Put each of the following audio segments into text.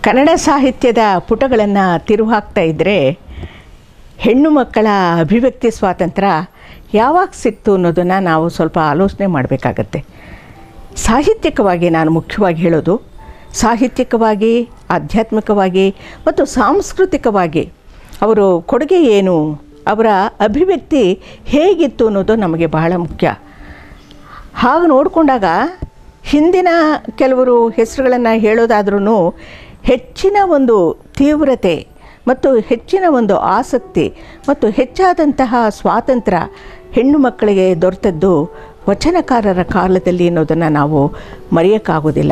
ಕನ್ನಡ ಸಾಹಿತ್ಯದ ಪುಟಗಳನ್ನು ತಿರುವು ಹಾಕ್ತಾ ಇದ್ದರೆ ಹೆಣ್ಣು ಮಕ್ಕಳ ಅಭಿವ್ಯಕ್ತಿ ಸ್ವಾತಂತ್ರ್ಯ ಯಾವಾಗ ಸಿಕ್ತು ಅನ್ನೋದನ್ನು ನಾವು ಸ್ವಲ್ಪ ಆಲೋಚನೆ ಮಾಡಬೇಕಾಗತ್ತೆ ಸಾಹಿತ್ಯಿಕವಾಗಿ ನಾನು ಮುಖ್ಯವಾಗಿ ಹೇಳೋದು ಸಾಹಿತ್ಯಿಕವಾಗಿ ಆಧ್ಯಾತ್ಮಿಕವಾಗಿ ಮತ್ತು ಸಾಂಸ್ಕೃತಿಕವಾಗಿ ಅವರು ಕೊಡುಗೆ ಏನು ಅವರ ಅಭಿವ್ಯಕ್ತಿ ಹೇಗಿತ್ತು ಅನ್ನೋದು ನಮಗೆ ಬಹಳ ಮುಖ್ಯ ಹಾಗೆ ನೋಡಿಕೊಂಡಾಗ ಹಿಂದಿನ ಕೆಲವರು ಹೆಸರುಗಳನ್ನು ಹೇಳೋದಾದ್ರೂ ಹೆಚ್ಚಿನ ಒಂದು ತೀವ್ರತೆ ಮತ್ತು ಹೆಚ್ಚಿನ ಒಂದು ಆಸಕ್ತಿ ಮತ್ತು ಹೆಚ್ಚಾದಂತಹ ಸ್ವಾತಂತ್ರ್ಯ ಹೆಣ್ಣು ಮಕ್ಕಳಿಗೆ ದೊರೆತದ್ದು ವಚನಕಾರರ ಕಾಲದಲ್ಲಿ ಅನ್ನೋದನ್ನು ನಾವು ಮರೆಯೋಕ್ಕಾಗೋದಿಲ್ಲ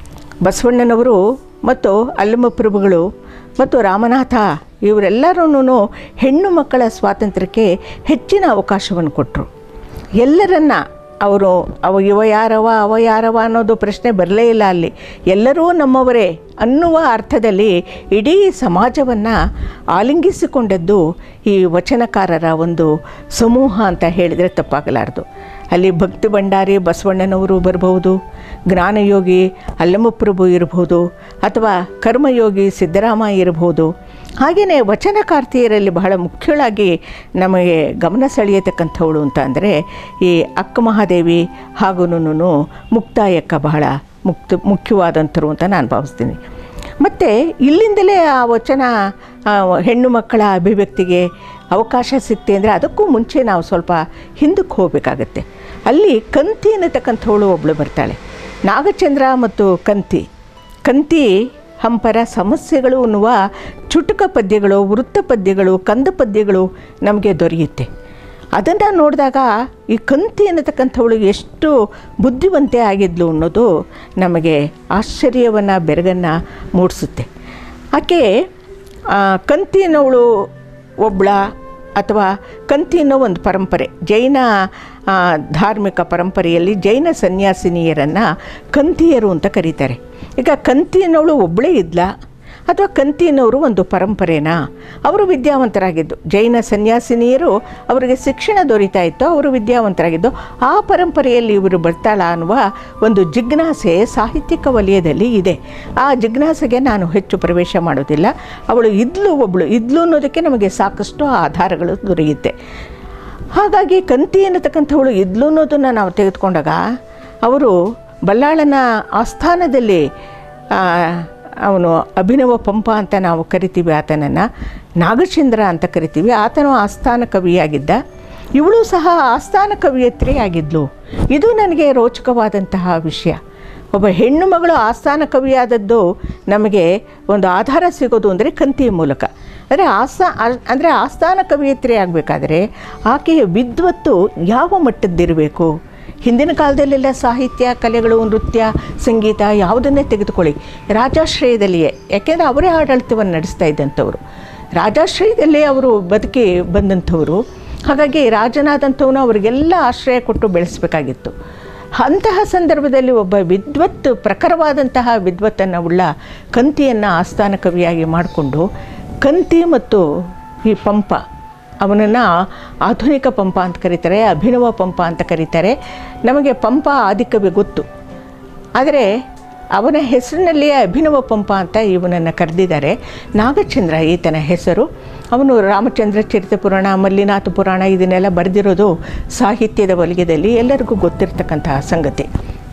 ಬಸವಣ್ಣನವರು ಮತ್ತು ಅಲ್ಲಮಪ್ರಭುಗಳು ಮತ್ತು ರಾಮನಾಥ ಇವರೆಲ್ಲರೂ ಹೆಣ್ಣು ಮಕ್ಕಳ ಸ್ವಾತಂತ್ರ್ಯಕ್ಕೆ ಹೆಚ್ಚಿನ ಅವಕಾಶವನ್ನು ಕೊಟ್ಟರು ಎಲ್ಲರನ್ನ ಅವರು ಅವ ಇವ ಯಾರವ ಅವ ಯಾರವ ಅನ್ನೋದು ಪ್ರಶ್ನೆ ಬರಲೇ ಇಲ್ಲ ಅಲ್ಲಿ ಎಲ್ಲರೂ ನಮ್ಮವರೇ ಅನ್ನುವ ಅರ್ಥದಲ್ಲಿ ಇಡೀ ಸಮಾಜವನ್ನು ಆಲಿಂಗಿಸಿಕೊಂಡದ್ದು ಈ ವಚನಕಾರರ ಒಂದು ಸಮೂಹ ಅಂತ ಹೇಳಿದರೆ ತಪ್ಪಾಗಲಾರದು ಅಲ್ಲಿ ಭಕ್ತಿ ಭಂಡಾರಿ ಬಸವಣ್ಣನವರು ಬರಬಹುದು ಜ್ಞಾನಯೋಗಿ ಅಲ್ಲಮಪ್ರಭು ಇರಬಹುದು ಅಥವಾ ಕರ್ಮಯೋಗಿ ಸಿದ್ದರಾಮ ಇರಬಹುದು ಹಾಗೆಯೇ ವಚನಕಾರ್ತಿಯರಲ್ಲಿ ಬಹಳ ಮುಖ್ಯಳಾಗಿ ನಮಗೆ ಗಮನ ಸೆಳೆಯತಕ್ಕಂಥವಳು ಅಂತ ಅಂದರೆ ಈ ಅಕ್ಕ ಮಹಾದೇವಿ ಹಾಗೂ ಮುಕ್ತಾಯಕ್ಕ ಬಹಳ ಮುಕ್ತ ಮುಖ್ಯವಾದಂಥರು ಅಂತ ನಾನು ಭಾವಿಸ್ತೀನಿ ಮತ್ತು ಇಲ್ಲಿಂದಲೇ ಆ ವಚನ ಆ, ಹೆಣ್ಣು ಮಕ್ಕಳ ಅಭಿವ್ಯಕ್ತಿಗೆ ಅವಕಾಶ ಸಿಕ್ತೆ ಅಂದರೆ ಅದಕ್ಕೂ ಮುಂಚೆ ನಾವು ಸ್ವಲ್ಪ ಹಿಂದಕ್ಕೆ ಹೋಗಬೇಕಾಗತ್ತೆ ಅಲ್ಲಿ ಕಂತಿ ಅನ್ನತಕ್ಕಂಥವಳು ಒಬ್ಬಳು ಬರ್ತಾಳೆ ನಾಗಚಂದ್ರ ಮತ್ತು ಕಂತಿ ಕಂತಿ ಹಂಪರ ಸಮಸ್ಯೆಗಳು ಅನ್ನುವ ಚುಟುಕ ಪದ್ಯಗಳು ವೃತ್ತ ಪದ್ಯಗಳು ಕಂದ ಪದ್ಯಗಳು ನಮಗೆ ದೊರೆಯುತ್ತೆ ಅದನ್ನು ನೋಡಿದಾಗ ಈ ಕಂತಿ ಅನ್ನತಕ್ಕಂಥವಳು ಎಷ್ಟು ಬುದ್ಧಿವಂತೆ ಆಗಿದ್ಲು ಅನ್ನೋದು ನಮಗೆ ಆಶ್ಚರ್ಯವನ್ನು ಬೆರಗನ್ನು ಮೂಡಿಸುತ್ತೆ ಆಕೆ ಆ, ಕಂತಿ ಅನ್ನೋವಳು ಒಬ್ಬಳ ಅಥವಾ ಕಂತಿ ಅನ್ನೋ ಒಂದು ಪರಂಪರೆ ಜೈನ ಆ, ಧಾರ್ಮಿಕ ಪರಂಪರೆಯಲ್ಲಿ ಜೈನ ಸನ್ಯಾಸಿನಿಯರನ್ನು ಕಂತಿಯರು ಅಂತ ಕರೀತಾರೆ ಈಗ ಕಂತಿ ಅನ್ನೋಳು ಒಬ್ಬಳೇ ಇದ್ಲ ಅಥವಾ ಕಂತಿನವರು ಒಂದು ಪರಂಪರೆನಾ ಅವರು ವಿದ್ಯಾವಂತರಾಗಿದ್ದು ಜೈನ ಸನ್ಯಾಸಿನಿಯರು ಅವರಿಗೆ ಶಿಕ್ಷಣ ದೊರೀತಾ ಇತ್ತು ಅವರು ವಿದ್ಯಾವಂತರಾಗಿದ್ದು ಆ ಪರಂಪರೆಯಲ್ಲಿ ಇವರು ಬರ್ತಾಳ ಅನ್ನುವ ಒಂದು ಜಿಜ್ಞಾಸೆ ಸಾಹಿತ್ಯಿಕ ವಲಯದಲ್ಲಿ ಇದೆ ಆ ಜಿಜ್ಞಾಸೆಗೆ ನಾನು ಹೆಚ್ಚು ಪ್ರವೇಶ ಮಾಡೋದಿಲ್ಲ ಅವಳು ಇದ್ಲು ಒಬ್ಬಳು ಇದ್ಲು ಅನ್ನೋದಕ್ಕೆ ನಮಗೆ ಸಾಕಷ್ಟು ಆಧಾರಗಳು ದೊರೆಯುತ್ತೆ ಹಾಗಾಗಿ ಕಂತಿ ಅನ್ನತಕ್ಕಂಥವಳು ಇದ್ಲು ಅನ್ನೋದನ್ನು ನಾವು ತೆಗೆದುಕೊಂಡಾಗ ಅವರು ಬಲ್ಲಾಳನ ಆಸ್ಥಾನದಲ್ಲಿ ಆ, ಅವನು ಅಭಿನವ ಪಂಪ ಅಂತ ನಾವು ಕರಿತೀವಿ ಆತನನ್ನು ನಾಗಚಂದ್ರ ಅಂತ ಕರಿತೀವಿ ಆತನು ಆಸ್ಥಾನ ಕವಿಯಾಗಿದ್ದ ಇವಳು ಸಹ ಆಸ್ಥಾನ ಕವಿಯತ್ರಿ ಆಗಿದ್ಲು ಇದು ನನಗೆ ರೋಚಕವಾದಂತಹ ವಿಷಯ ಒಬ್ಬ ಹೆಣ್ಣು ಮಗಳು ಆಸ್ಥಾನ ಕವಿಯಾದದ್ದು ನಮಗೆ ಒಂದು ಆಧಾರ ಸಿಗೋದು ಅಂದರೆ ಕಂತಿಯ ಮೂಲಕ ಅಂದರೆ ಆಸ್ಥಾ ಅಂದರೆ ಆಸ್ಥಾನ ಕವಿಯತ್ರಿ ಆಗಬೇಕಾದ್ರೆ ಆಕೆಯ ವಿದ್ವತ್ತು ಯಾವ ಮಟ್ಟದ್ದಿರಬೇಕು ಹಿಂದಿನ ಕಾಲದಲ್ಲೆಲ್ಲ ಸಾಹಿತ್ಯ ಕಲೆಗಳು ನೃತ್ಯ ಸಂಗೀತ ಯಾವುದನ್ನೇ ತೆಗೆದುಕೊಳ್ಳಿ ರಾಜಾಶ್ರಯದಲ್ಲಿಯೇ ಯಾಕೆಂದರೆ ಅವರೇ ಆಡಳಿತವನ್ನು ನಡೆಸ್ತಾ ಇದ್ದಂಥವ್ರು ರಾಜಾಶ್ರಯದಲ್ಲೇ ಅವರು ಬದುಕಿ ಬಂದಂಥವರು ಹಾಗಾಗಿ ರಾಜನಾದಂಥವನು ಅವರಿಗೆಲ್ಲ ಆಶ್ರಯ ಕೊಟ್ಟು ಬೆಳೆಸಬೇಕಾಗಿತ್ತು ಅಂತಹ ಸಂದರ್ಭದಲ್ಲಿ ಒಬ್ಬ ವಿದ್ವತ್ ಪ್ರಖರವಾದಂತಹ ವಿದ್ವತ್ತನ್ನು ಉಳ್ಳ ಕಂತಿಯನ್ನು ಆಸ್ಥಾನ ಕವಿಯಾಗಿ ಮಾಡಿಕೊಂಡು ಕಂತಿ ಮತ್ತು ಈ ಪಂಪ ಅವನನ್ನು ಆಧುನಿಕ ಪಂಪ ಅಂತ ಕರೀತಾರೆ ಅಭಿನವ ಪಂಪ ಅಂತ ಕರೀತಾರೆ ನಮಗೆ ಪಂಪ ಆದಿಕವಿ ಗೊತ್ತು ಆದರೆ ಅವನ ಹೆಸರಿನಲ್ಲಿಯೇ ಅಭಿನವ ಪಂಪ ಅಂತ ಇವನನ್ನು ಕರೆದಿದ್ದಾರೆ ನಾಗಚಂದ್ರ ಈತನ ಹೆಸರು ಅವನು ರಾಮಚಂದ್ರ ಚರಿತ ಪುರಾಣ ಮಲ್ಲಿನಾಥ ಪುರಾಣ ಇದನ್ನೆಲ್ಲ ಬರೆದಿರೋದು ಸಾಹಿತ್ಯದ ವಲಯದಲ್ಲಿ ಎಲ್ಲರಿಗೂ ಗೊತ್ತಿರತಕ್ಕಂತಹ ಸಂಗತಿ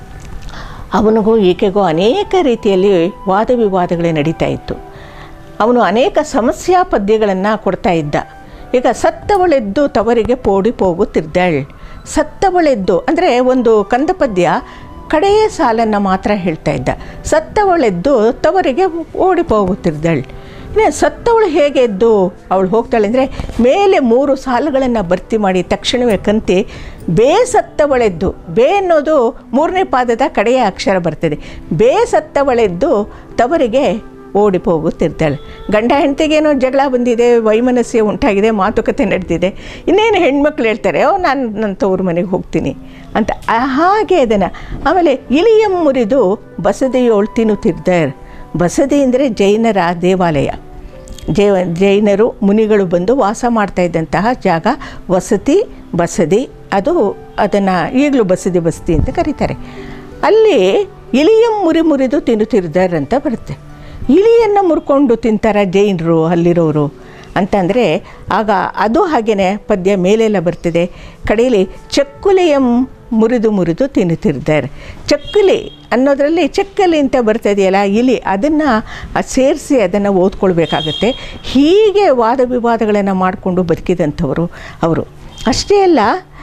ಅವನಿಗೂ ಈಕೆಗೂ ಅನೇಕ ರೀತಿಯಲ್ಲಿ ವಾದ ವಿವಾದಗಳೇ ನಡೀತಾ ಇತ್ತು ಅವನು ಅನೇಕ ಸಮಸ್ಯಾ ಪದ್ಯಗಳನ್ನು ಕೊಡ್ತಾ ಇದ್ದ ಈಗ ಸತ್ತವಳೆದ್ದು ತವರಿಗೆ ಪೋಡಿ ಹೋಗುತ್ತಿದ್ದಾಳ್ ಸತ್ತವಳೆದ್ದು ಅಂದರೆ ಒಂದು ಕಂದ ಪದ್ಯ ಕಡೆಯ ಸಾಲನ್ನು ಮಾತ್ರ ಹೇಳ್ತಾ ಇದ್ದ ಸತ್ತವಳೆದ್ದು ತವರಿಗೆ ಓಡಿ ಹೋಗುತ್ತಿದ್ದಾಳ್ ಇನ್ನು ಸತ್ತವಳು ಹೇಗೆ ಎದ್ದು ಅವಳು ಹೋಗ್ತಾಳೆ ಅಂದರೆ ಮೇಲೆ ಮೂರು ಸಾಲುಗಳನ್ನು ಭರ್ತಿ ಮಾಡಿ ತಕ್ಷಣವೇ ಕಂತಿ ಬೇ ಸತ್ತವಳೆದ್ದು ಬೇ ಅನ್ನೋದು ಮೂರನೇ ಪಾದದ ಕಡೆಯ ಅಕ್ಷರ ಬರ್ತದೆ ಬೇ ಸತ್ತವಳೆದ್ದು ತವರಿಗೆ ಓಡಿ ಹೋಗುತ್ತಿರ್ತಾಳೆ ಗಂಡ ಹೆಂಡತಿಗೇನೋ ಜಗಳ ಬಂದಿದೆ ವೈಮನಸ್ಯ ಉಂಟಾಗಿದೆ ಮಾತುಕತೆ ನಡೆದಿದೆ ಇನ್ನೇನು ಹೆಣ್ಮಕ್ಳು ಹೇಳ್ತಾರೆ ಓ ನಾನು ನನ್ನ ತವ್ರ ಮನೆಗೆ ಹೋಗ್ತೀನಿ ಅಂತ ಆ ಹಾಗೆ ಅದನ್ನು ಆಮೇಲೆ ಇಲಿಯ ಮುರಿದು ಬಸದಿಯೋಳು ತಿನ್ನುತ್ತಿದ್ದಾರೆ ಬಸದಿ ಅಂದರೆ ಜೈನರ ದೇವಾಲಯ ಜೈ ಜೈನರು ಮುನಿಗಳು ಬಂದು ವಾಸ ಮಾಡ್ತಾ ಇದ್ದಂತಹ ಜಾಗ ವಸತಿ ಬಸದಿ ಅದು ಅದನ್ನು ಈಗಲೂ ಬಸದಿ ಬಸದಿ ಅಂತ ಕರೀತಾರೆ ಅಲ್ಲಿ ಇಲಿಯ ಮುರಿ ಮುರಿದು ತಿನ್ನುತ್ತಿದ್ದಾರೆ ಅಂತ ಬರುತ್ತೆ ಇಲಿಯನ್ನು ಮುರ್ಕೊಂಡು ತಿಂತಾರ ಜೈನರು ಅಲ್ಲಿರೋರು ಅಂತಂದರೆ ಆಗ ಅದು ಹಾಗೆಯೇ ಪದ್ಯ ಮೇಲೆಲ್ಲ ಬರ್ತಿದೆ ಕಡೆಯಲ್ಲಿ ಚಕ್ಕುಲಿಯ ಮುರಿದು ಮುರಿದು ತಿನ್ನುತ್ತಿರ್ತಾರೆ ಚಕ್ಕುಲಿ ಅನ್ನೋದರಲ್ಲಿ ಚಕ್ಕಲಿ ಅಂತ ಬರ್ತದೆಯಲ್ಲ ಇಲಿ ಅದನ್ನು ಸೇರಿಸಿ ಅದನ್ನು ಓದ್ಕೊಳ್ಬೇಕಾಗತ್ತೆ ಹೀಗೆ ವಾದ ವಿವಾದಗಳನ್ನು ಮಾಡಿಕೊಂಡು ಬದುಕಿದಂಥವರು ಅವರು ಅಷ್ಟೇ ಅಲ್ಲ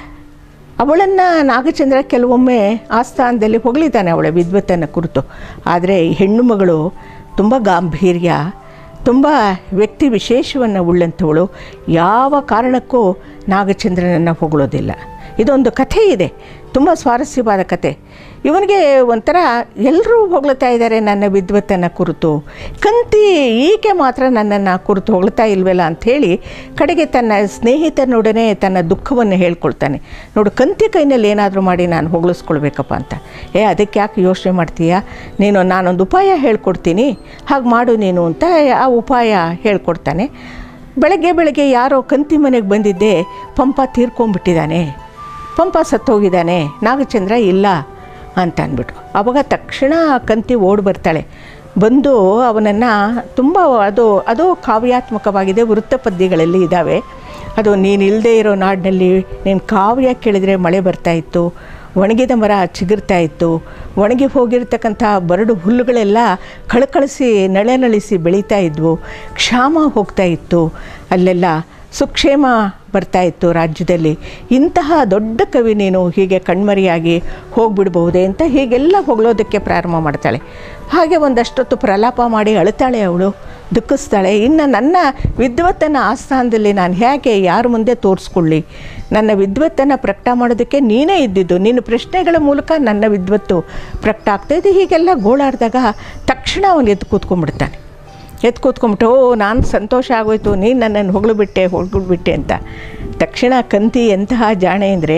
ಅವಳನ್ನು ನಾಗಚಂದ್ರ ಕೆಲವೊಮ್ಮೆ ಆ ಸ್ಥಾನದಲ್ಲಿ ಹೊಗಳಿದ್ದಾನೆ ಅವಳ ವಿದ್ವತ್ತನ್ನು ಕುರಿತು ಆದರೆ ಈ ಹೆಣ್ಣು ಮಗಳು ತುಂಬ ಗಾಂಭೀರ್ಯ ತುಂಬ ವ್ಯಕ್ತಿ ವಿಶೇಷವನ್ನು ಉಳ್ಳಂಥವಳು ಯಾವ ಕಾರಣಕ್ಕೂ ನಾಗಚಂದ್ರನನ್ನು ಹೊಗಳೋದಿಲ್ಲ ಇದೊಂದು ಕಥೆ ಇದೆ ತುಂಬ ಸ್ವಾರಸ್ಯವಾದ ಕಥೆ ಇವನಿಗೆ ಒಂಥರ ಎಲ್ಲರೂ ಹೊಗಳ್ತಾ ಇದ್ದಾರೆ ನನ್ನ ವಿದ್ವತ್ತನ್ನು ಕುರಿತು ಕಂತಿ ಈಕೆ ಮಾತ್ರ ನನ್ನನ್ನು ಕುರಿತು ಹೊಗಳ್ತಾ ಇಲ್ವಲ್ಲ ಅಂಥೇಳಿ ಕಡೆಗೆ ತನ್ನ ಸ್ನೇಹಿತನೊಡನೆ ತನ್ನ ದುಃಖವನ್ನು ಹೇಳ್ಕೊಳ್ತಾನೆ ನೋಡು ಕಂತಿ ಕೈನಲ್ಲಿ ಏನಾದರೂ ಮಾಡಿ ನಾನು ಹೊಗಳಿಸ್ಕೊಳ್ಬೇಕಪ್ಪ ಅಂತ ಏ ಅದಕ್ಕೆ ಯಾಕೆ ಯೋಚನೆ ಮಾಡ್ತೀಯಾ ನೀನು ನಾನೊಂದು ಉಪಾಯ ಹೇಳ್ಕೊಡ್ತೀನಿ ಹಾಗೆ ಮಾಡು ನೀನು ಅಂತ ಆ ಉಪಾಯ ಹೇಳ್ಕೊಡ್ತಾನೆ ಬೆಳಗ್ಗೆ ಬೆಳಗ್ಗೆ ಯಾರೋ ಕಂತಿ ಮನೆಗೆ ಬಂದಿದ್ದೆ ಪಂಪ ತೀರ್ಕೊಂಡ್ಬಿಟ್ಟಿದ್ದಾನೆ ಪಂಪ ಸತ್ತೋಗಿದ್ದಾನೆ ನಾಗಚಂದ್ರ ಇಲ್ಲ ಅಂತ ಅಂದ್ಬಿಟ್ಟು ಅವಾಗ ತಕ್ಷಣ ಆ ಕಂತಿ ಓಡಿ ಬರ್ತಾಳೆ ಬಂದು ಅವನನ್ನು ತುಂಬ ಅದು ಅದು ಕಾವ್ಯಾತ್ಮಕವಾಗಿದೆ ವೃತ್ತ ಪದ್ಯಗಳಲ್ಲಿ ಇದ್ದಾವೆ ಅದು ನೀನು ಇಲ್ಲದೆ ಇರೋ ನಾಡಿನಲ್ಲಿ ನೀನು ಕಾವ್ಯ ಕೇಳಿದರೆ ಮಳೆ ಬರ್ತಾ ಇತ್ತು ಒಣಗಿದ ಮರ ಚಿಗುರ್ತಾ ಇತ್ತು ಒಣಗಿ ಹೋಗಿರ್ತಕ್ಕಂಥ ಬರಡು ಹುಲ್ಲುಗಳೆಲ್ಲ ಕಳಕಳಿಸಿ ನಳೆನಳಿಸಿ ಬೆಳೀತಾ ಇದ್ವು ಕ್ಷಾಮ ಹೋಗ್ತಾ ಇತ್ತು ಅಲ್ಲೆಲ್ಲ ಸುಕ್ಷೇಮ ಬರ್ತಾ ಇತ್ತು ರಾಜ್ಯದಲ್ಲಿ ಇಂತಹ ದೊಡ್ಡ ಕವಿ ನೀನು ಹೀಗೆ ಕಣ್ಮರಿಯಾಗಿ ಹೋಗ್ಬಿಡ್ಬಹುದೇ ಅಂತ ಹೀಗೆಲ್ಲ ಹೊಗಳೋದಕ್ಕೆ ಪ್ರಾರಂಭ ಮಾಡ್ತಾಳೆ ಹಾಗೆ ಒಂದಷ್ಟೊತ್ತು ಪ್ರಲಾಪ ಮಾಡಿ ಅಳ್ತಾಳೆ ಅವಳು ದುಃಖಿಸ್ತಾಳೆ ಇನ್ನು ನನ್ನ ವಿದ್ವತ್ತನ್ನು ಆಸ್ಥಾನದಲ್ಲಿ ನಾನು ಹೇಗೆ ಯಾರ ಮುಂದೆ ತೋರಿಸ್ಕೊಳ್ಳಿ ನನ್ನ ವಿದ್ವತ್ತನ್ನು ಪ್ರಕಟ ಮಾಡೋದಕ್ಕೆ ನೀನೇ ಇದ್ದಿದ್ದು ನಿನ್ನ ಪ್ರಶ್ನೆಗಳ ಮೂಲಕ ನನ್ನ ವಿದ್ವತ್ತು ಪ್ರಕಟ ಆಗ್ತಾಯಿದೆ ಹೀಗೆಲ್ಲ ಗೋಳಾಡಿದಾಗ ತಕ್ಷಣ ಅವನು ಎದ್ದು ಕೂತ್ಕೊಂಡ್ಬಿಡ್ತಾನೆ ಎದ್ದು ಕೂತ್ಕೊಂಬಿಟ್ಟು ಓ ನಾನು ಸಂತೋಷ ಆಗೋಯ್ತು ನೀನು ನನ್ನನ್ನು ಹೊಗಳುಬಿಟ್ಟೆ ಹೊಗಳ್ಬಿಟ್ಟೆ ಅಂತ ತಕ್ಷಣ ಕಂತಿ ಎಂತಹ ಜಾಣೆ ಅಂದರೆ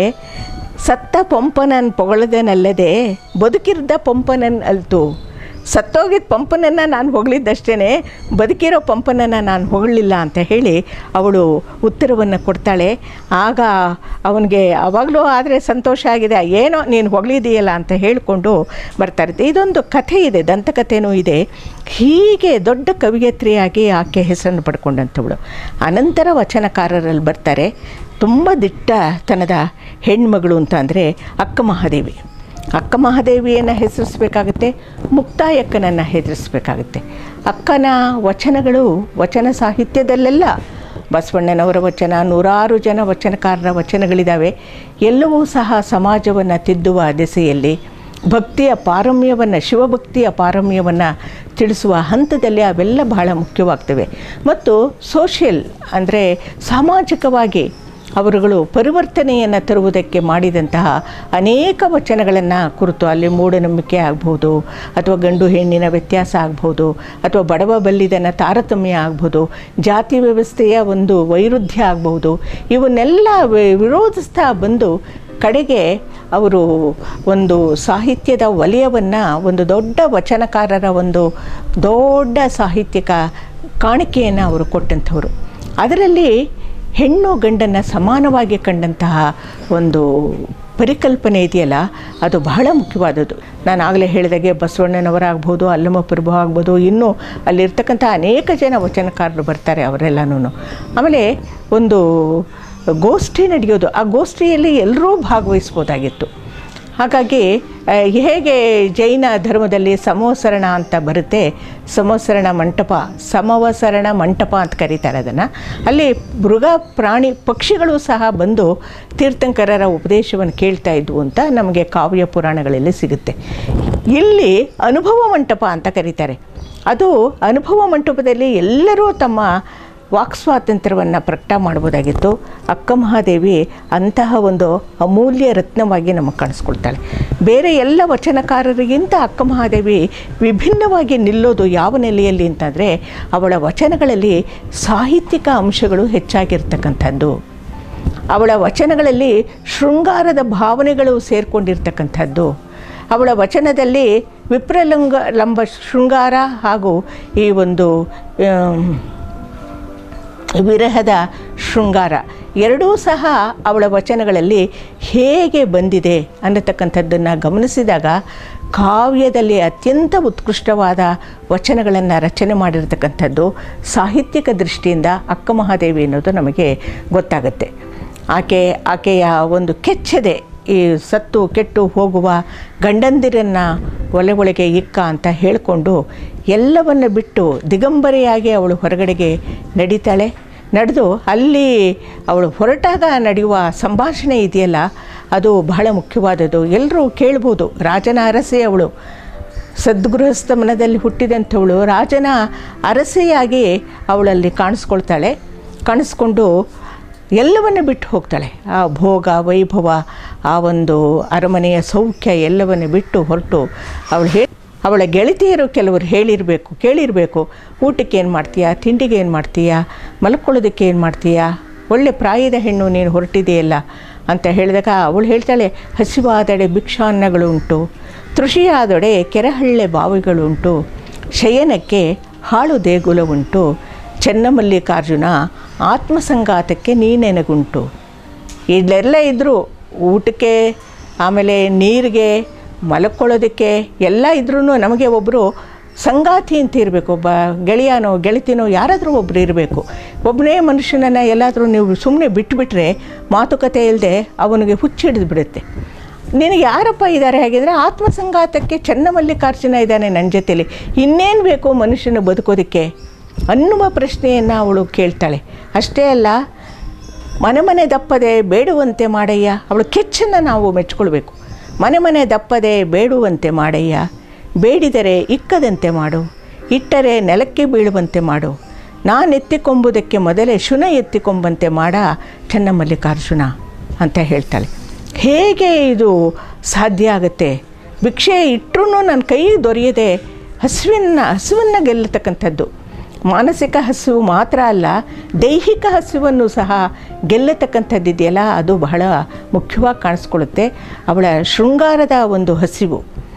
ಸತ್ತ ಪಂಪನನ್ ಪೊಗಳದನಲ್ಲದೆ ಬದುಕಿರ್ದ ಪಂಪನನ್ ಅಲ್ತು ಸತ್ತೋಗಿದ್ದ ಪಂಪನನ್ನು ನಾನು ಹೊಗಳಿದ್ದಷ್ಟೇ ಬದುಕಿರೋ ಪಂಪನನ್ನು ನಾನು ಹೊಗಳಲಿಲ್ಲ ಅಂತ ಹೇಳಿ ಅವಳು ಉತ್ತರವನ್ನು ಕೊಡ್ತಾಳೆ ಆಗ ಅವನಿಗೆ ಅವಾಗಲೂ ಆದರೆ ಸಂತೋಷ ಆಗಿದೆ ಏನೋ ನೀನು ಹೊಗಳಿದೆಯಲ್ಲ ಅಂತ ಹೇಳಿಕೊಂಡು ಬರ್ತಾರೆ ಇದೊಂದು ಕಥೆ ಇದೆ ದಂತಕಥೆನೂ ಇದೆ ಹೀಗೆ ದೊಡ್ಡ ಕವಿಯತ್ರಿಯಾಗಿ ಆಕೆ ಹೆಸರನ್ನು ಪಡ್ಕೊಂಡಂಥವಳು ಅನಂತರ ವಚನಕಾರರಲ್ಲಿ ಬರ್ತಾರೆ ತುಂಬ ದಿಟ್ಟತನದ ಹೆಣ್ಮಗಳು ಅಂತ ಅಂದರೆ ಅಕ್ಕ ಮಹಾದೇವಿ ಅಕ್ಕ ಮಹಾದೇವಿಯನ್ನು ಹೆಸರಿಸ್ಬೇಕಾಗುತ್ತೆ ಮುಕ್ತಾಯಕ್ಕನನ್ನು ಹೆಸರಿಸ್ಬೇಕಾಗುತ್ತೆ ಅಕ್ಕನ ವಚನಗಳು ವಚನ ಸಾಹಿತ್ಯದಲ್ಲೆಲ್ಲ ಬಸವಣ್ಣನವರ ವಚನ ನೂರಾರು ಜನ ವಚನಕಾರರ ವಚನಗಳಿದ್ದಾವೆ ಎಲ್ಲವೂ ಸಹ ಸಮಾಜವನ್ನು ತಿದ್ದುವ ದೆಸೆಯಲ್ಲಿ ಭಕ್ತಿಯ ಪಾರಮ್ಯವನ್ನು ಶಿವಭಕ್ತಿಯ ಪಾರಮ್ಯವನ್ನು ತಿಳಿಸುವ ಹಂತದಲ್ಲಿ ಅವೆಲ್ಲ ಬಹಳ ಮುಖ್ಯವಾಗ್ತವೆ ಮತ್ತು ಸೋಷಿಯಲ್ ಅಂದರೆ ಸಾಮಾಜಿಕವಾಗಿ ಅವರುಗಳು ಪರಿವರ್ತನೆಯನ್ನು ತರುವುದಕ್ಕೆ ಮಾಡಿದಂತಹ ಅನೇಕ ವಚನಗಳನ್ನು ಕುರಿತು ಅಲ್ಲಿ ಮೂಢನಂಬಿಕೆ ಆಗ್ಬೋದು ಅಥವಾ ಗಂಡು ಹೆಣ್ಣಿನ ವ್ಯತ್ಯಾಸ ಆಗ್ಬೋದು ಅಥವಾ ಬಡವ ಬಲ್ಲಿದನ ತಾರತಮ್ಯ ಆಗ್ಬೋದು ಜಾತಿ ವ್ಯವಸ್ಥೆಯ ಒಂದು ವೈರುಧ್ಯ ಆಗ್ಬೋದು ಇವನ್ನೆಲ್ಲ ವಿ- ವಿರೋಧಿಸ್ತಾ ಬಂದು ಕಡೆಗೆ ಅವರು ಒಂದು ಸಾಹಿತ್ಯದ ವಲಯವನ್ನು ಒಂದು ದೊಡ್ಡ ವಚನಕಾರರ ಒಂದು ದೊಡ್ಡ ಸಾಹಿತ್ಯಿಕ ಕಾಣಿಕೆಯನ್ನು ಅವರು ಕೊಟ್ಟಂಥವ್ರು ಅದರಲ್ಲಿ ಹೆಣ್ಣು ಗಂಡನ್ನು ಸಮಾನವಾಗಿ ಕಂಡಂತಹ ಒಂದು ಪರಿಕಲ್ಪನೆ ಇದೆಯಲ್ಲ ಅದು ಬಹಳ ಮುಖ್ಯವಾದದ್ದು ನಾನು ಆಗಲೇ ಹೇಳಿದಾಗೆ ಬಸವಣ್ಣನವರಾಗ್ಬೋದು ಅಲ್ಲಮ ಪ್ರಭು ಆಗ್ಬೋದು ಇನ್ನೂ ಅಲ್ಲಿರ್ತಕ್ಕಂಥ ಅನೇಕ ಜನ ವಚನಕಾರರು ಬರ್ತಾರೆ ಅವರೆಲ್ಲನೂ ಆಮೇಲೆ ಒಂದು ಗೋಷ್ಠಿ ನಡೆಯೋದು ಆ ಗೋಷ್ಠಿಯಲ್ಲಿ ಎಲ್ಲರೂ ಭಾಗವಹಿಸ್ಬೋದಾಗಿತ್ತು ಹಾಗಾಗಿ ಆ, ಹೇಗೆ ಜೈನ ಧರ್ಮದಲ್ಲಿ ಸಮವಸರಣ ಅಂತ ಬರುತ್ತೆ ಸಮವಸರಣ ಮಂಟಪ ಸಮವಸರಣ ಮಂಟಪ ಅಂತ ಕರೀತಾರೆ ಅದನ್ನು ಅಲ್ಲಿ ಮೃಗ ಪ್ರಾಣಿ ಪಕ್ಷಿಗಳು ಸಹ ಬಂದು ತೀರ್ಥಂಕರರ ಉಪದೇಶವನ್ನು ಕೇಳ್ತಾ ಇದ್ವು ಅಂತ ನಮಗೆ ಕಾವ್ಯ ಪುರಾಣಗಳಲ್ಲಿ ಸಿಗುತ್ತೆ ಇಲ್ಲಿ ಅನುಭವ ಮಂಟಪ ಅಂತ ಕರೀತಾರೆ ಅದು ಅನುಭವ ಮಂಟಪದಲ್ಲಿ ಎಲ್ಲರೂ ತಮ್ಮ ವಾಕ್ ಸ್ವಾತಂತ್ರ್ಯವನ್ನು ಪ್ರಕಟ ಮಾಡ್ಬೋದಾಗಿತ್ತು ಅಕ್ಕ ಮಹಾದೇವಿ ಅಂತಹ ಒಂದು ಅಮೂಲ್ಯ ರತ್ನವಾಗಿ ನಮಗೆ ಕಾಣಿಸ್ಕೊಳ್ತಾಳೆ ಬೇರೆ ಎಲ್ಲ ವಚನಕಾರರಿಗಿಂತ ಅಕ್ಕ ಮಹಾದೇವಿ ವಿಭಿನ್ನವಾಗಿ ನಿಲ್ಲೋದು ಯಾವ ನೆಲೆಯಲ್ಲಿ ಅಂತಂದರೆ ಅವಳ ವಚನಗಳಲ್ಲಿ ಸಾಹಿತ್ಯಿಕ ಅಂಶಗಳು ಹೆಚ್ಚಾಗಿರ್ತಕ್ಕಂಥದ್ದು ಅವಳ ವಚನಗಳಲ್ಲಿ ಶೃಂಗಾರದ ಭಾವನೆಗಳು ಸೇರಿಕೊಂಡಿರ್ತಕ್ಕಂಥದ್ದು ಅವಳ ವಚನದಲ್ಲಿ ವಿಪ್ರಲಂಗ ಲಂಬ ಶೃಂಗಾರ ಹಾಗೂ ಈ ಒಂದು ಆಮ್, ವಿರಹದ ಶೃಂಗಾರ ಎರಡೂ ಸಹ ಅವಳ ವಚನಗಳಲ್ಲಿ ಹೇಗೆ ಬಂದಿದೆ ಅನ್ನತಕ್ಕಂಥದ್ದನ್ನು ಗಮನಿಸಿದಾಗ ಕಾವ್ಯದಲ್ಲಿ ಅತ್ಯಂತ ಉತ್ಕೃಷ್ಟವಾದ ವಚನಗಳನ್ನು ರಚನೆ ಮಾಡಿರ್ತಕ್ಕಂಥದ್ದು ಸಾಹಿತ್ಯಿಕ ದೃಷ್ಟಿಯಿಂದ ಅಕ್ಕ ಮಹಾದೇವಿ ಅನ್ನೋದು ನಮಗೆ ಗೊತ್ತಾಗುತ್ತೆ ಆಕೆ ಆಕೆಯ ಒಂದು ಕೆಚ್ಚದೆ ಈ ಸತ್ತು ಕೆಟ್ಟು ಹೋಗುವ ಗಂಡಂದಿರನ್ನು ಒಲೆ ಒಳಗೆ ಇಕ್ಕ ಅಂತ ಹೇಳಿಕೊಂಡು ಎಲ್ಲವನ್ನು ಬಿಟ್ಟು ದಿಗಂಬರೆಯಾಗಿ ಅವಳು ಹೊರಗಡೆಗೆ ನಡೀತಾಳೆ ನಡೆದು ಅಲ್ಲಿ ಅವಳು ಹೊರಟಾಗ ನಡೆಯುವ ಸಂಭಾಷಣೆ ಇದೆಯಲ್ಲ ಅದು ಬಹಳ ಮುಖ್ಯವಾದದ್ದು ಎಲ್ಲರೂ ಕೇಳ್ಬೋದು ರಾಜನ ಅರಸೆ ಅವಳು ಸದ್ಗೃಹಸ್ಥ ಮನದಲ್ಲಿ ಹುಟ್ಟಿದಂಥವಳು ರಾಜನ ಅರಸೆಯಾಗಿ ಅವಳಲ್ಲಿ ಕಾಣಿಸ್ಕೊಳ್ತಾಳೆ ಕಾಣಿಸ್ಕೊಂಡು ಎಲ್ಲವನ್ನು ಬಿಟ್ಟು ಹೋಗ್ತಾಳೆ ಆ ಭೋಗ ವೈಭವ ಆ ಒಂದು ಅರಮನೆಯ ಸೌಖ್ಯ ಎಲ್ಲವನ್ನು ಬಿಟ್ಟು ಹೊರಟು ಅವಳು ಹೇ ಅವಳ ಗೆಳತಿಯರು ಕೆಲವರು ಹೇಳಿರಬೇಕು ಕೇಳಿರಬೇಕು ಊಟಕ್ಕೆ ಏನು ಮಾಡ್ತೀಯಾ ತಿಂಡಿಗೆ ಏನು ಮಾಡ್ತೀಯಾ ಮಲ್ಕೊಳ್ಳೋದಕ್ಕೆ ಏನು ಮಾಡ್ತೀಯಾ ಒಳ್ಳೆ ಪ್ರಾಯದ ಹೆಣ್ಣು ನೀನು ಹೊರಟಿದೆಯಲ್ಲ ಅಂತ ಹೇಳಿದಾಗ ಅವಳು ಹೇಳ್ತಾಳೆ ಹಸಿವಾದಡೆ ಭಿಕ್ಷಾನ್ನಗಳು ಉಂಟು ತೃಷಿಯಾದೊಡೆ ಕೆರೆಹಳ್ಳೆ ಬಾವಿಗಳುಂಟು ಶಯನಕ್ಕೆ ಹಾಳು ದೇಗುಲ ಉಂಟು ಚೆನ್ನಮಲ್ಲಿಕಾರ್ಜುನ ಆತ್ಮಸಂಗಾತಕ್ಕೆ ನೀನೆನಗುಂಟು ಇಲ್ಲೆಲ್ಲ ಇದ್ದರೂ ಊಟಕ್ಕೆ ಆಮೇಲೆ ನೀರಿಗೆ ಮಲ್ಕೊಳ್ಳೋದಕ್ಕೆ ಎಲ್ಲ ಇದ್ರೂ ನಮಗೆ ಒಬ್ಬರು ಸಂಗಾತಿ ಅಂತ ಇರಬೇಕು ಒಬ್ಬ ಗೆಳೆಯನೋ ಗೆಳತಿನೋ ಯಾರಾದರೂ ಒಬ್ಬರು ಇರಬೇಕು ಒಬ್ಬನೇ ಮನುಷ್ಯನನ್ನು ಎಲ್ಲಾದರೂ ನೀವು ಸುಮ್ಮನೆ ಬಿಟ್ಟುಬಿಟ್ರೆ ಮಾತುಕತೆ ಇಲ್ಲದೆ ಅವನಿಗೆ ಹುಚ್ಚಿಡಿದು ಬಿಡುತ್ತೆ ನಿನಗೆ ಯಾರಪ್ಪ ಇದ್ದಾರೆ ಹಾಗಿದ್ರೆ ಆತ್ಮಸಂಗಾತಕ್ಕೆ ಚನ್ನಮಲ್ಲಿಕಾರ್ಜುನ ಇದ್ದಾನೆ ನನ್ನ ಜೊತೆಲಿ ಇನ್ನೇನು ಬೇಕು ಮನುಷ್ಯನ ಬದುಕೋದಕ್ಕೆ ಅನ್ನುವ ಪ್ರಶ್ನೆಯನ್ನು ಅವಳು ಕೇಳ್ತಾಳೆ ಅಷ್ಟೇ ಅಲ್ಲ ಮನೆ ಮನೆ ದಪ್ಪದೆ ಬೇಡುವಂತೆ ಮಾಡಯ್ಯ ಅವಳು ಕೆಚ್ಚನ್ನು ನಾವು ಮೆಚ್ಕೊಳ್ಬೇಕು ಮನೆ ಮನೆ ದಪ್ಪದೆ ಬೇಡುವಂತೆ ಮಾಡಯ್ಯ ಬೇಡಿದರೆ ಇಕ್ಕದಂತೆ ಮಾಡು ಇಟ್ಟರೆ ನೆಲಕ್ಕೆ ಬೀಳುವಂತೆ ಮಾಡು ನಾನು ಎತ್ತಿಕೊಂಬುದಕ್ಕೆ ಮೊದಲೇ ಶುನ ಎತ್ತಿಕೊಂಬಂತೆ ಮಾಡ ಚನ್ನಮಲ್ಲಿಕಾರ್ಜುನ ಅಂತ ಹೇಳ್ತಾಳೆ ಹೇಗೆ ಇದು ಸಾಧ್ಯ ಆಗುತ್ತೆ ಭಿಕ್ಷೆ ಇಟ್ಟರೂ ನನ್ನ ಕೈ ದೊರೆಯದೆ ಹಸುವಿನ ಹಸುವನ್ನು ಗೆಲ್ಲತಕ್ಕಂಥದ್ದು ಮಾನಸಿಕ ಹಸಿವು ಮಾತ್ರ ಅಲ್ಲ ದೈಹಿಕ ಹಸಿವನ್ನು ಸಹ ಗೆಲ್ಲತಕ್ಕಂಥದ್ದಿದೆಯಲ್ಲ ಅದು ಬಹಳ ಮುಖ್ಯವಾಗಿ ಕಾಣಿಸ್ಕೊಳ್ಳುತ್ತೆ ಅವಳ ಶೃಂಗಾರದ ಒಂದು ಹಸಿವು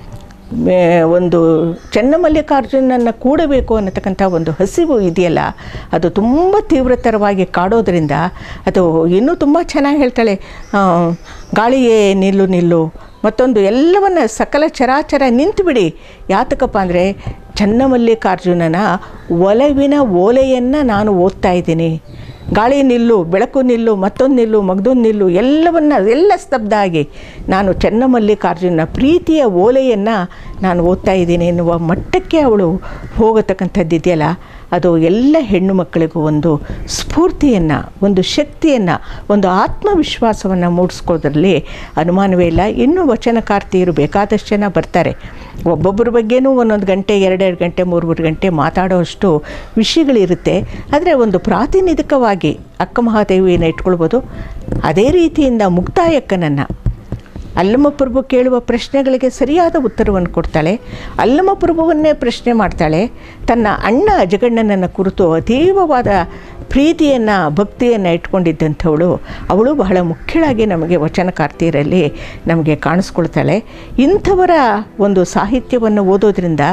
ಮೇ- ಒಂದು ಚೆನ್ನಮಲ್ಲಿಕಾರ್ಜುನನ್ನು ಕೂಡಬೇಕು ಅನ್ನತಕ್ಕಂಥ ಒಂದು ಹಸಿವು ಇದೆಯಲ್ಲ ಅದು ತುಂಬ ತೀವ್ರತರವಾಗಿ ಕಾಡೋದ್ರಿಂದ ಅದು ಇನ್ನೂ ತುಂಬ ಚೆನ್ನಾಗಿ ಹೇಳ್ತಾಳೆ ಆ, ಗಾಳಿಯೇ ನಿಲ್ಲು ನಿಲ್ಲು ಮತ್ತೊಂದು ಎಲ್ಲವನ್ನ ಸಕಲ ಚರಾಚರ ನಿಂತುಬಿಡಿ ಯಾತಕಪ್ಪ ಅಂದರೆ ಚನ್ನಮಲ್ಲಿಕಾರ್ಜುನನ ಒಲವಿನ ಓಲೆಯನ್ನು ನಾನು ಓದ್ತಾ ಇದ್ದೀನಿ ಗಾಳಿ ನಿಲ್ಲು ಬೆಳಕು ನಿಲ್ಲು ಮತ್ತೊಂದು ನಿಲ್ಲು ಮಗದೊಂದು ನಿಲ್ಲು ಎಲ್ಲವನ್ನ ಎಲ್ಲ ಸ್ತಬ್ಧ ಆಗಿ ನಾನು ಚೆನ್ನಮಲ್ಲಿಕಾರ್ಜುನ ಪ್ರೀತಿಯ ಓಲೆಯನ್ನು ನಾನು ಓದ್ತಾ ಇದ್ದೀನಿ ಎನ್ನುವ ಮಟ್ಟಕ್ಕೆ ಅವಳು ಹೋಗತಕ್ಕಂಥದ್ದಿದೆಯಲ್ಲ ಅದು ಎಲ್ಲ ಹೆಣ್ಣು ಮಕ್ಕಳಿಗೂ ಒಂದು ಸ್ಫೂರ್ತಿಯನ್ನು ಒಂದು ಶಕ್ತಿಯನ್ನು ಒಂದು ಆತ್ಮವಿಶ್ವಾಸವನ್ನು ಮೂಡಿಸ್ಕೋದ್ರಲ್ಲಿ ಅನುಮಾನವೇ ಇಲ್ಲ ಇನ್ನೂ ವಚನಕಾರ್ತಿಯರು ಬೇಕಾದಷ್ಟು ಜನ ಬರ್ತಾರೆ ಒಬ್ಬೊಬ್ಬರ ಬಗ್ಗೆನೂ ಒಂದೊಂದು ಗಂಟೆ ಎರಡೆರಡು ಗಂಟೆ ಮೂರು ಮೂರು ಗಂಟೆ ಮಾತಾಡೋಷ್ಟು ವಿಷಯಗಳಿರುತ್ತೆ ಆದರೆ ಒಂದು ಪ್ರಾತಿನಿಧಿಕವಾಗಿ ಅಕ್ಕ ಮಹಾದೇವಿಯನ್ನು ಇಟ್ಕೊಳ್ಬೋದು ಅದೇ ರೀತಿಯಿಂದ ಮುಕ್ತಾಯಕ್ಕನನ್ನು ಅಲ್ಲಮ್ಮ ಪ್ರಭು ಕೇಳುವ ಪ್ರಶ್ನೆಗಳಿಗೆ ಸರಿಯಾದ ಉತ್ತರವನ್ನು ಕೊಡ್ತಾಳೆ ಅಲ್ಲಮ್ಮ ಪ್ರಭುವನ್ನೇ ಪ್ರಶ್ನೆ ಮಾಡ್ತಾಳೆ ತನ್ನ ಅಣ್ಣ ಜಗಣ್ಣನನ್ನು ಕುರಿತು ಅತೀವವಾದ ಪ್ರೀತಿಯನ್ನು ಭಕ್ತಿಯನ್ನು ಇಟ್ಕೊಂಡಿದ್ದಂಥವಳು ಅವಳು ಬಹಳ ಮುಖ್ಯಳಾಗಿ ನಮಗೆ ವಚನಕಾರ್ತಿಯರಲ್ಲಿ ನಮಗೆ ಕಾಣಿಸ್ಕೊಳ್ತಾಳೆ ಇಂಥವರ ಒಂದು ಸಾಹಿತ್ಯವನ್ನು ಓದೋದ್ರಿಂದ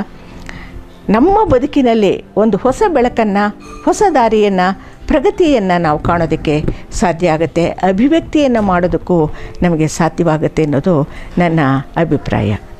ನಮ್ಮ ಬದುಕಿನಲ್ಲಿ ಒಂದು ಹೊಸ ಬೆಳಕನ್ನು ಹೊಸ ದಾರಿಯನ್ನು ಪ್ರಗತಿಯನ್ನು ನಾವು ಕಾಣೋದಕ್ಕೆ ಸಾಧ್ಯ ಆಗುತ್ತೆ ಅಭಿವ್ಯಕ್ತಿಯನ್ನು ಮಾಡೋದಕ್ಕೂ ನಮಗೆ ಸಾಧ್ಯವಾಗುತ್ತೆ ಅನ್ನೋದು ನನ್ನ ಅಭಿಪ್ರಾಯ